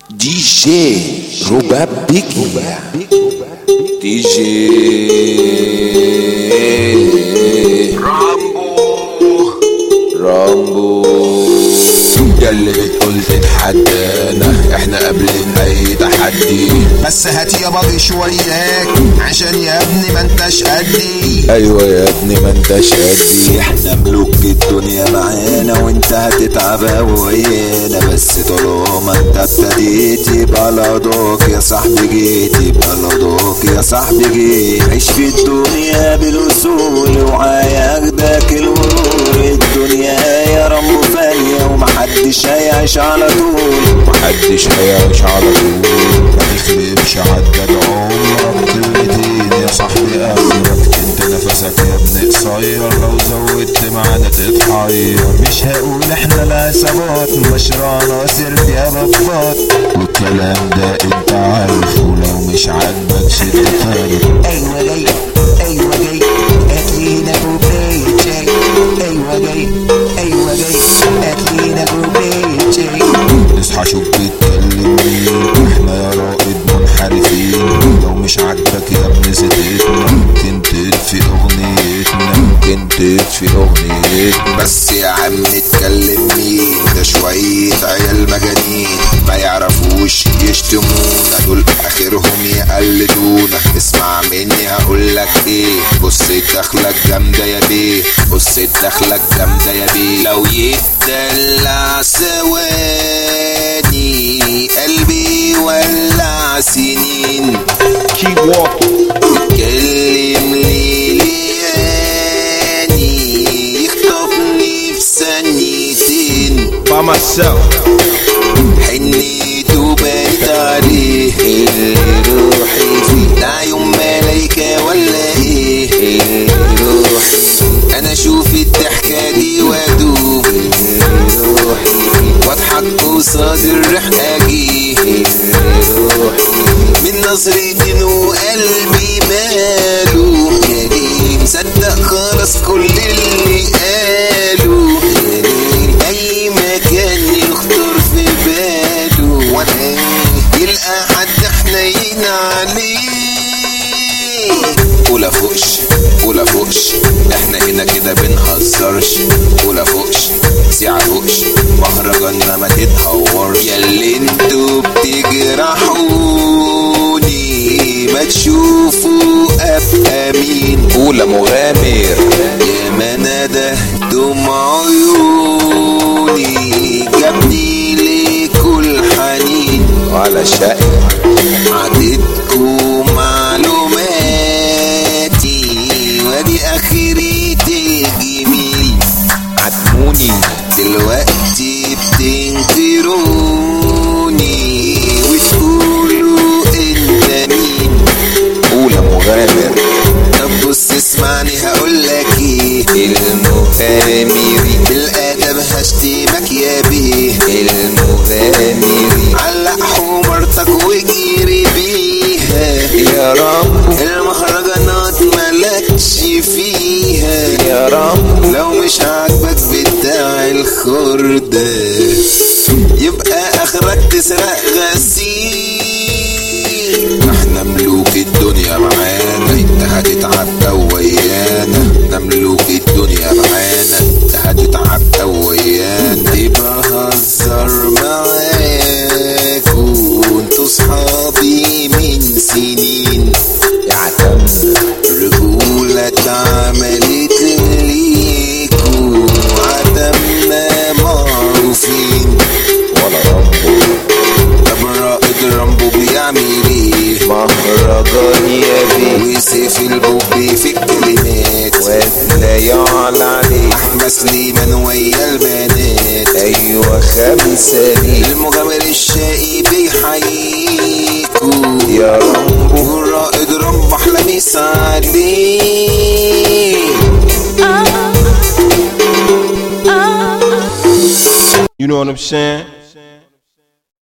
دي جي رباب بيكي دي جي رامبو رامبو ياللي بتقول تتحدانا احنا قابلين اي تحدي بس هات يا باضي شوياك عشان يا ابني ما انتش قدي ايوه يا ابني ما انتش قدي احنا ملوك الدنيا معانا وانت هتتعب ويانا بس طالما انت ابتديت يبقى لضوك يا صاحبي جيت يبقى لضوك يا صاحبي جيت عيش في الدنيا بالاصول وهياخدك الورور الدنيا يا رب فانية ومحدش هيعيش على طول محدش هيعيش على طول ما تخربش عدد عمرك كلمتين يا صاحبي اخرك انت نفسك يا ابني قصير لو زودت معانا تتحير مش هقول احنا العصابات مش عناصر يا بفاط والكلام ده انت عارفه لو مش عاجبك شد فارق ايوه جاي ايوه جاي هات لينا كوبايه شاي ايوه جاي ايوه جاي هات لينا كوبايه شاي اصحى شوف بيتكلم مين احنا يا رائد منحرفين لو مش عاجبك يا ابن زيتنا ممكن تطفي اغنيتنا ممكن تطفي اغنيتنا بس يا عم اتكلم مين ده شوية عيال مجانين ما يعرفوش يشتمونا دول اخرهم يقلدونا اسمع مني هقولك ايه بص دخلك جامدة يا بيه بص دخلك جامدة يا بيه لو يتدلع ثواني قلبي ولع سنين keep walking اتكلم ليلياني يخطفني في ثانيتين by myself حنيت وبنت عليه روحي فيه ده يوم ملايكة ولا ايه روحي انا اشوف الضحكة دي وادوب روحي واضحك قصاد الريح اجي روحي من نظرتين وقلبي ماله يا ليه مصدق خلاص كل اللي قالوا يا ليه اي مكان يخطر في باله وانا يلقى حد حنين عليه ولا فوقش ولا فوقش احنا هنا كده بنهزرش ولا فوقش ساعة فوقش مهرجاننا ما تتهورش يا اللي انتوا بتجرحوني ما تشوفوا ابقى مين اولى مغامر يا ما ندهتم عيوني جابني لكل حنين على شقي عددكم معلوماتي ودي اخرة الجميل عتموني دلوقتي بتنكروني وتقولوا انت مين اولى مغامر طب بص اسمعني هقولك ايه المغامري بالادب هشتمك يا بيه المغامري علق حمرتك وجيري بيها يا رب المهرجانات ملكش فيها يا رب لو مش عاجبك بتاع الخردة يبقى اخرك تسرق غسيل احنا ملوك الدنيا معانا انت هتتعب ويانا احنا ملوك الدنيا معانا انت هتتعب ويانا يبقى هزر معاكوا انتوا صحابي من سنين يعتمد رجولة اتعملت ليكوا عدمنا معروفين ولا رامبو طب رائد رامبو بيعمل ايه مهرجان يا بيه وسيف البوبي في الكلمات ولا يعلى عليك احمد سليمان ويا البنات ايوه خمسة دي المغامر الشقي بيحييكوا يا رامبو والرائد رامبو احلى مسا عليه You know what I'm saying?